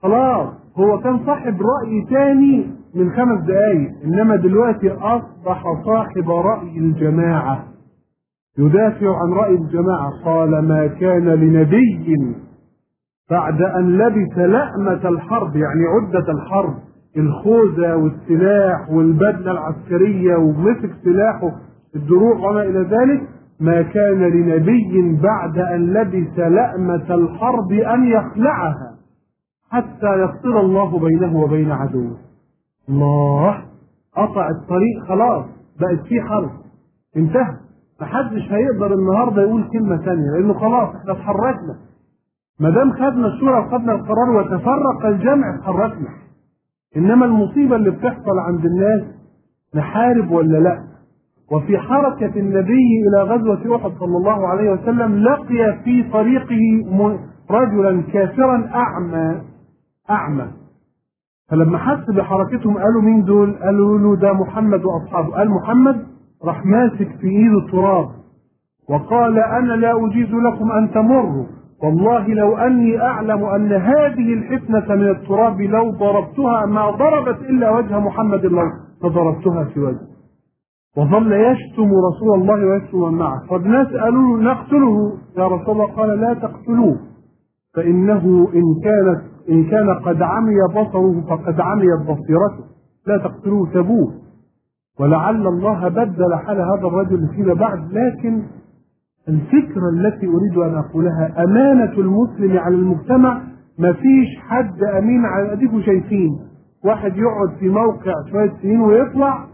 خلاص هو كان صاحب رأي تاني من خمس دقايق إنما دلوقتي أصبح صاحب رأي الجماعة يدافع عن رأي الجماعة قال ما كان لنبي بعد أن لبس لأمة الحرب يعني عدة الحرب الخوذة والسلاح والبدلة العسكرية ومسك سلاحه الدروع وما إلى ذلك ما كان لنبي بعد أن لبس لأمة الحرب أن يخلعها حتى يفصل الله بينه وبين عدوه الله قطع الطريق خلاص بقت في حرب انتهى محدش هيقدر النهارده يقول كلمة ثانية لأنه خلاص احنا اتحركنا ما دام خدنا الشورى وخدنا القرار وتفرق الجمع اتحركنا انما المصيبه اللي بتحصل عند الناس نحارب ولا لا وفي حركه النبي الى غزوه احد صلى الله عليه وسلم لقي في طريقه رجلا كافرا اعمى اعمى فلما حس بحركتهم قالوا مين دول؟ قالوا له ده محمد واصحابه قال محمد راح ماسك في ايده التراب وقال انا لا اجيز لكم ان تمروا والله لو أني أعلم أن هذه الحفنة من التراب لو ضربتها ما ضربت إلا وجه محمد الله فضربتها في وجهه وظل يشتم رسول الله ويشتم من معه فالناس قالوا له نقتله يا رسول الله قال لا تقتلوه فإنه إن كانت إن كان قد عمي بصره فقد عميت بصيرته لا تقتلوه سبوه ولعل الله بدل حال هذا الرجل فيما بعد لكن الفكرة التي أريد أن أقولها أمانة المسلم على المجتمع ما فيش حد أمين على أديكم شايفين واحد يقعد في موقع شوية سنين ويطلع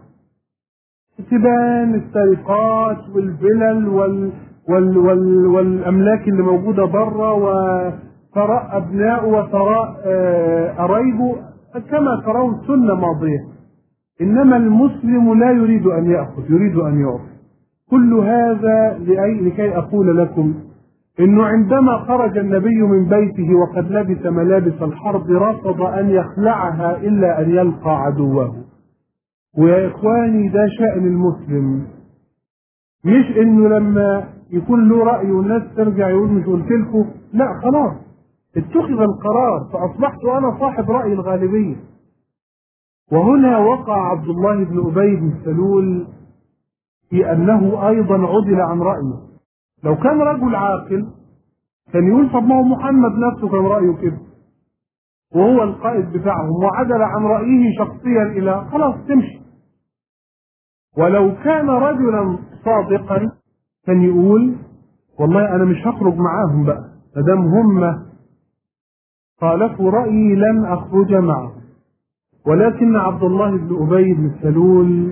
تبان السرقات والفلل وال وال وال والأملاك اللي موجودة بره وثراء أبنائه وثراء قرايبه كما ترون سنة ماضية إنما المسلم لا يريد أن يأخذ يريد أن يعطي كل هذا لأي لكي أقول لكم إنه عندما خرج النبي من بيته وقد لبس ملابس الحرب رفض أن يخلعها إلا أن يلقى عدوه ويا إخواني ده شأن المسلم مش إنه لما يكون له رأي والناس ترجع يقول مش قلت لكم لا خلاص اتخذ القرار فأصبحت أنا صاحب رأي الغالبية وهنا وقع عبد الله بن أبي بن سلول في أنه أيضا عدل عن رأيه لو كان رجل عاقل كان يقول طب ما هو محمد نفسه كان رأيه كده وهو القائد بتاعهم وعدل عن رأيه شخصيا إلى خلاص تمشي ولو كان رجلا صادقا كان يقول والله أنا مش هخرج معاهم بقى ما دام هم خالفوا رأيي لن أخرج معهم ولكن عبد الله بن أبي بن سلول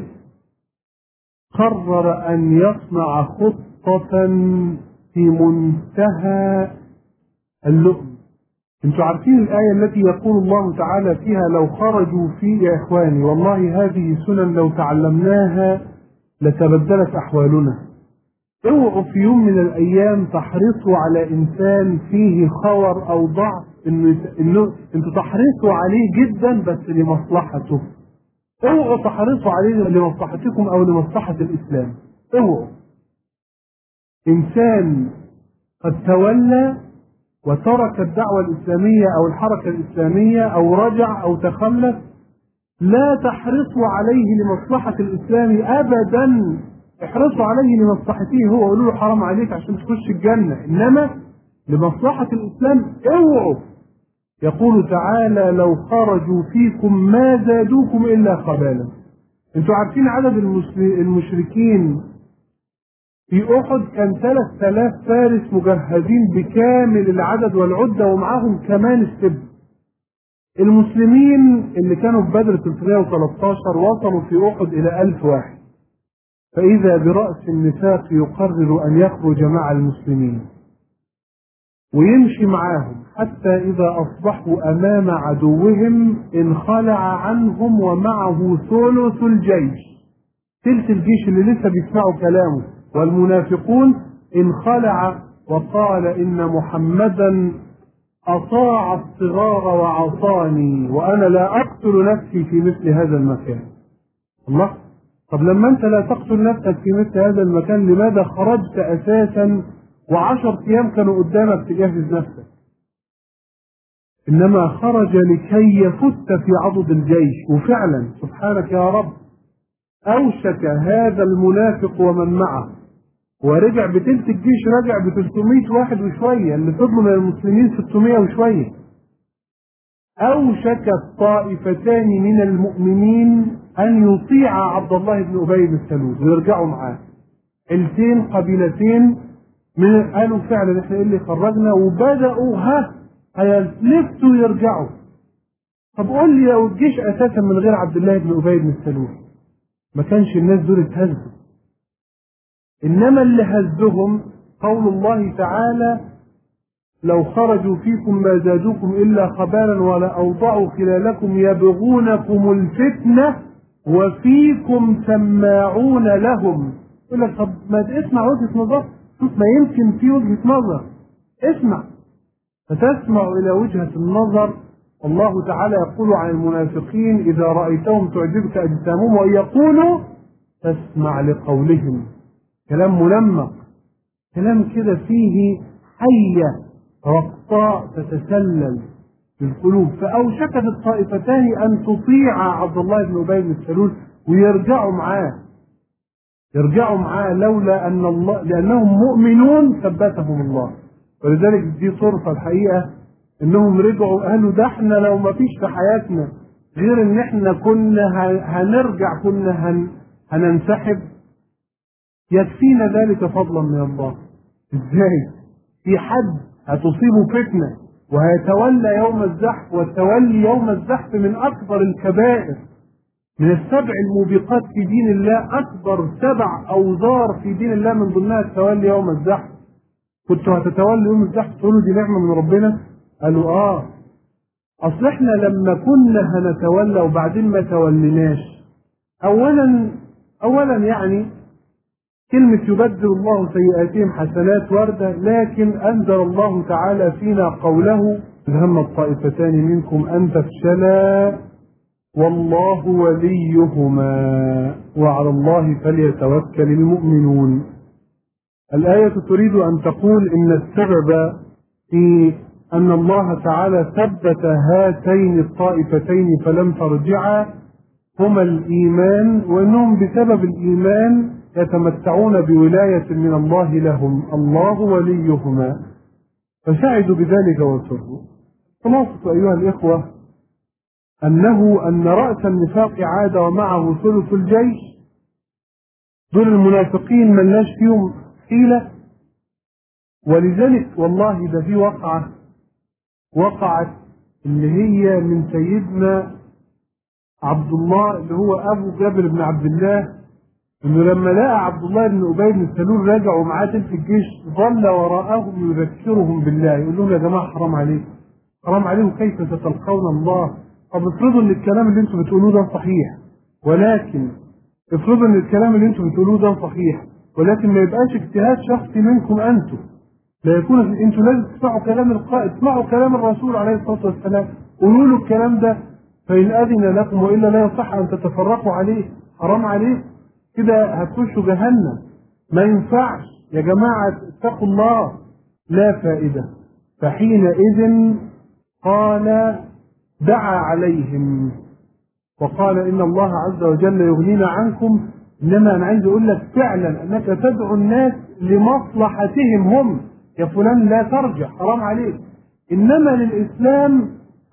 قرر أن يصنع خطة في منتهى اللؤم انتوا عارفين الآية التي يقول الله تعالى فيها لو خرجوا في يا إخواني والله هذه سنن لو تعلمناها لتبدلت أحوالنا اوعوا في يوم من الأيام تحرصوا على إنسان فيه خور أو ضعف إنه إنه أنتوا تحرصوا عليه جدا بس لمصلحته اوعوا تحرصوا عليه لمصلحتكم او لمصلحة الاسلام اوعوا انسان قد تولى وترك الدعوة الاسلامية او الحركة الاسلامية او رجع او تخلف لا تحرصوا عليه لمصلحة الاسلام ابدا احرصوا عليه لمصلحته هو قولوا له حرام عليك عشان تخش الجنة انما لمصلحة الاسلام اوعوا يقول تعالى لو خرجوا فيكم ما زادوكم إلا خبالا انتوا عارفين عدد المشركين في أحد كان 3000 فارس مجهزين بكامل العدد والعدة ومعاهم كمان السب المسلمين اللي كانوا في بدر 313 وصلوا في أحد إلى 1000 واحد فإذا برأس النفاق يقرر أن يخرج مع المسلمين ويمشي معاهم حتى إذا أصبحوا أمام عدوهم انخلع عنهم ومعه ثلث الجيش تلك الجيش اللي لسه بيسمعوا كلامه والمنافقون انخلع وقال إن محمدا أطاع الصغار وعصاني وأنا لا أقتل نفسي في مثل هذا المكان الله طب لما أنت لا تقتل نفسك في مثل هذا المكان لماذا خرجت أساسا وعشر أيام كانوا قدامك تجهز نفسك إنما خرج لكي يفت في عضد الجيش وفعلا سبحانك يا رب أوشك هذا المنافق ومن معه ورجع بتلت الجيش رجع ب 300 واحد وشوية اللي فضلوا من المسلمين 600 وشوية أوشك الطائفتان من المؤمنين أن يطيع عبد الله بن أبي بن سلول ويرجعوا معاه عيلتين قبيلتين من قالوا فعلا احنا اللي خرجنا وبدأوا ها هيلفتوا يرجعوا طب قول لي لو الجيش أساسا من غير عبد الله بن أبي بن سلول ما كانش الناس دول اتهزوا إنما اللي هزهم قول الله تعالى لو خرجوا فيكم ما زادوكم إلا خبالا ولا أوضعوا خلالكم يبغونكم الفتنة وفيكم سماعون لهم يقول لك طب ما اسمع وجهة نظر شوف ما يمكن في وجهة نظر اسمع فتسمع إلى وجهة النظر الله تعالى يقول عن المنافقين إذا رأيتهم تعجبك أجسامهم وإن يقولوا تسمع لقولهم كلام منمق كلام كده فيه حية رقطاء تتسلل في القلوب فأوشكت الطائفتان أن تطيع عبد الله بن أبي بن سلول ويرجعوا معاه يرجعوا معاه لولا أن الله لأنهم مؤمنون ثبتهم الله ولذلك دي صرفة الحقيقة انهم رجعوا قالوا ده احنا لو ما فيش في حياتنا غير ان احنا كنا هنرجع كنا هن هننسحب يكفينا ذلك فضلا من الله ازاي في حد هتصيبه فتنة وهيتولى يوم الزحف والتولي يوم الزحف من اكبر الكبائر من السبع الموبقات في دين الله اكبر سبع اوزار في دين الله من ضمنها التولي يوم الزحف كنتوا هتتولوا يوم الزحف تقولوا دي نعمه من ربنا قالوا اه اصل احنا لما كنا هنتولى وبعدين ما توليناش اولا اولا يعني كلمة يبدل الله سيئاتهم حسنات وردة لكن أنزل الله تعالى فينا قوله هم الطائفتان منكم أن تفشلا والله وليهما وعلى الله فليتوكل المؤمنون الآية تريد أن تقول إن السبب في أن الله تعالى ثبت هاتين الطائفتين فلم ترجعا هما الإيمان وأنهم بسبب الإيمان يتمتعون بولاية من الله لهم الله وليهما فسعدوا بذلك وسروا خلاصة أيها الإخوة أنه أن رأس النفاق عاد ومعه ثلث الجيش دول المنافقين ملناش فيهم حيلة ولذلك والله ده في وقعة وقعت اللي هي من سيدنا عبد الله اللي هو ابو جابر بن عبد الله انه لما لقى عبد الله بن ابي بن سلول رجعوا معاه تلك الجيش ظل وراءهم يذكرهم بالله يقول لهم يا جماعه حرام عليكم حرام عليكم كيف تتلقون الله طب افرضوا ان الكلام اللي انتم بتقولوه ده صحيح ولكن افرضوا ان الكلام اللي انتم بتقولوه ده صحيح ولكن ما يبقاش اجتهاد شخصي منكم انتم لا يكون انتوا لازم تسمعوا كلام القائد اسمعوا كلام الرسول عليه الصلاه والسلام قولوا له الكلام ده فان اذن لكم والا لا يصح ان تتفرقوا عليه حرام عليه كده هتخشوا جهنم ما ينفعش يا جماعه اتقوا الله لا فائده فحينئذ قال دعا عليهم وقال ان الله عز وجل يغنينا عنكم انما انا عايز اقول لك فعلا انك تدعو الناس لمصلحتهم هم يا فلان لا ترجع حرام عليك انما للاسلام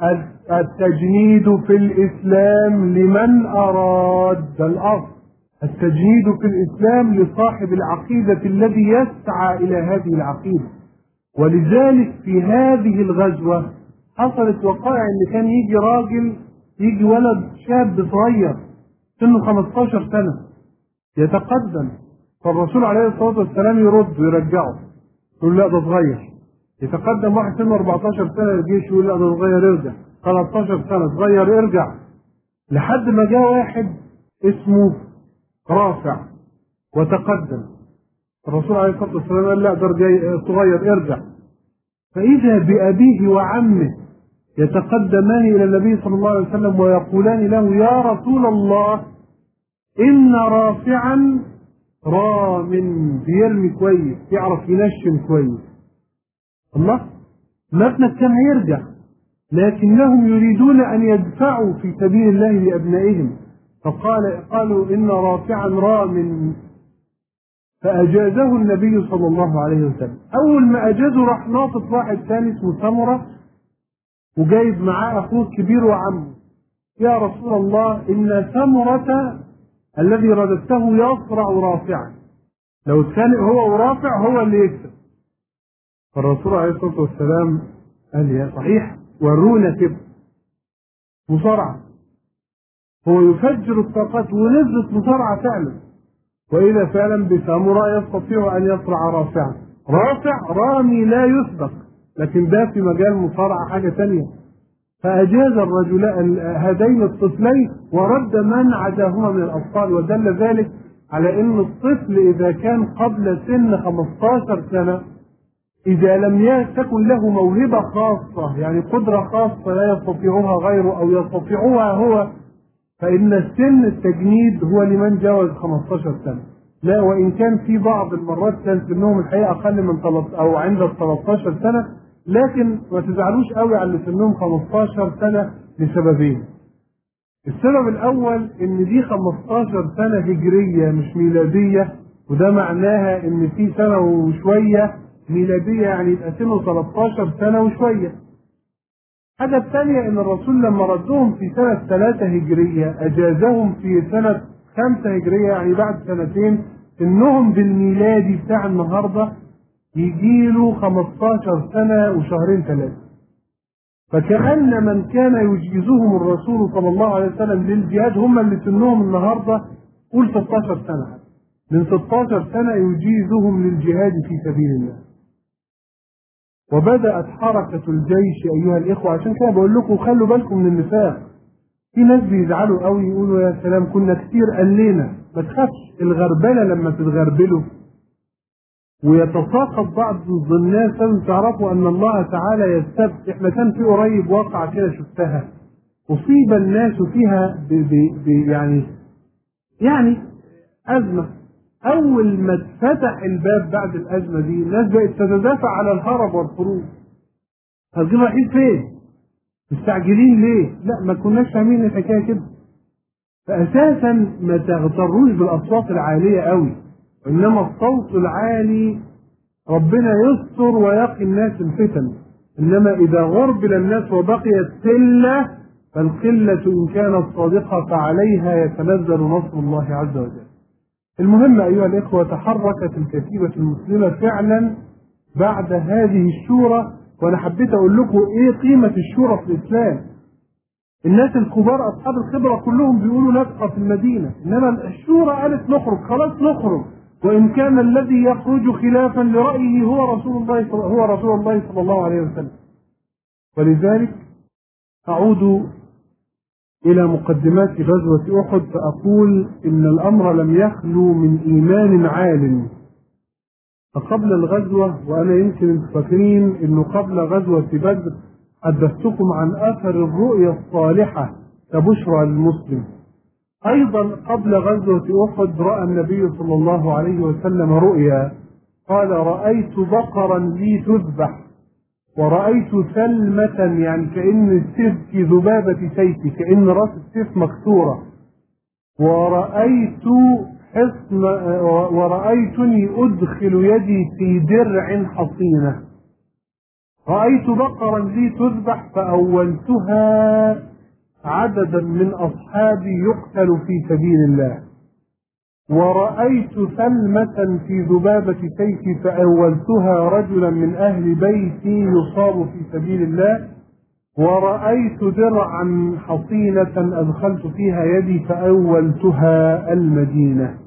التجنيد في الاسلام لمن اراد ده الاصل التجنيد في الاسلام لصاحب العقيده الذي يسعى الى هذه العقيده ولذلك في هذه الغزوه حصلت وقائع ان كان يجي راجل يجي ولد شاب صغير سنه 15 سنه يتقدم فالرسول عليه الصلاه والسلام يرد ويرجعه يقول لا ده صغير يتقدم واحد سنه 14 سنه الجيش يقول لا ده صغير ارجع 13 سنه صغير ارجع لحد ما جاء واحد اسمه رافع وتقدم الرسول عليه الصلاه والسلام قال لا ده صغير ارجع فاذا بابيه وعمه يتقدمان الى النبي صلى الله عليه وسلم ويقولان له يا رسول الله ان رافعا رام بيرمي كويس يعرف ينشن كويس الله ما ابنك كان هيرجع لكنهم يريدون أن يدفعوا في سبيل الله لأبنائهم فقال قالوا إن رافعا رام فأجازه النبي صلى الله عليه وسلم أول ما أجازه راح ناطط واحد ثاني اسمه سمرة وجايب معاه أخوه الكبير وعمه يا رسول الله إن سمرة الذي رددته يصرع رافعا لو اتخانق هو ورافع هو اللي يكسب فالرسول عليه الصلاة والسلام قال يا صحيح ورونا كده مصارعة هو يفجر الطاقات ونزلت مصارعة فعلا وإذا فعلا بساموراء يستطيع أن يصرع رافعا رافع رامي لا يسبق لكن ده في مجال مصارعة حاجة ثانية فأجاز الرجل هذين الطفلين ورد من عداهما من الأطفال ودل ذلك على أن الطفل إذا كان قبل سن 15 سنة إذا لم تكن له موهبة خاصة يعني قدرة خاصة لا يستطيعها غيره أو يستطيعها هو فإن السن التجنيد هو لمن جاوز 15 سنة لا وإن كان في بعض المرات كان سنهم الحقيقة أقل من 13 أو عند ال 13 سنة لكن ما تزعلوش قوي على اللي سنهم 15 سنة لسببين السبب الأول إن دي 15 سنة هجرية مش ميلادية وده معناها إن في سنة وشوية ميلادية يعني يبقى سنه 13 سنة وشوية الحاجة الثانية إن الرسول لما ردهم في سنة ثلاثة هجرية أجازهم في سنة خمسة هجرية يعني بعد سنتين إنهم بالميلادي بتاع النهاردة يجيله 15 سنة وشهرين ثلاثة فكأن من كان يجيزهم الرسول صلى الله عليه وسلم للجهاد هم اللي سنهم النهاردة قول 16 سنة من 16 سنة يجيزهم للجهاد في سبيل الله وبدأت حركة الجيش أيها الإخوة عشان كده بقول لكم خلوا بالكم من النفاق في ناس بيزعلوا قوي يقولوا يا سلام كنا كتير قلينا ما تخافش الغربلة لما تتغربلوا ويتساقط بعض الناس لازم تعرفوا ان الله تعالى يستبقي احنا كان في قريب واقعة كده شفتها اصيب الناس فيها ب ب ب يعني يعني ازمة اول ما اتفتح الباب بعد الازمة دي الناس بقت تتدافع على الهرب والخروج هتجيب رايحين فين؟ مستعجلين ليه؟ لا ما كناش فاهمين الحكايه كده فاساسا ما تغتروش بالاصوات العاليه قوي انما الصوت العالي ربنا يستر ويقي الناس الفتن انما اذا غربل الناس وبقيت قله فالقله ان كانت صادقه فعليها يتنزل نصر الله عز وجل. المهم ايها الاخوه تحركت الكتيبه المسلمه فعلا بعد هذه الشورى وانا حبيت اقول لكم ايه قيمه الشورى في الاسلام. الناس الكبار اصحاب الخبره كلهم بيقولوا نبقى في المدينه، انما الشورى قالت نخرج خلاص نخرج، وإن كان الذي يخرج خلافا لرأيه هو رسول الله صل... هو رسول الله صلى الله عليه وسلم. ولذلك أعود إلى مقدمات غزوة أحد فأقول إن الأمر لم يخلو من إيمان عال. فقبل الغزوة وأنا يمكن انتم فاكرين إنه قبل غزوة بدر حدثتكم عن أثر الرؤيا الصالحة كبشرى للمسلم. أيضا قبل غزوة أحد رأى النبي صلى الله عليه وسلم رؤيا قال رأيت بقرا لي تذبح ورأيت ثلمة يعني كأن السيف في ذبابة سيفي كأن رأس السيف مكسورة ورأيت حصن ورأيتني أدخل يدي في درع حصينة رأيت بقرا لي تذبح فأولتها عددا من أصحابي يقتل في سبيل الله ورأيت ثلمة في ذبابة سيفي فأولتها رجلا من أهل بيتي يصاب في سبيل الله ورأيت درعا حصينة أدخلت فيها يدي فأولتها المدينة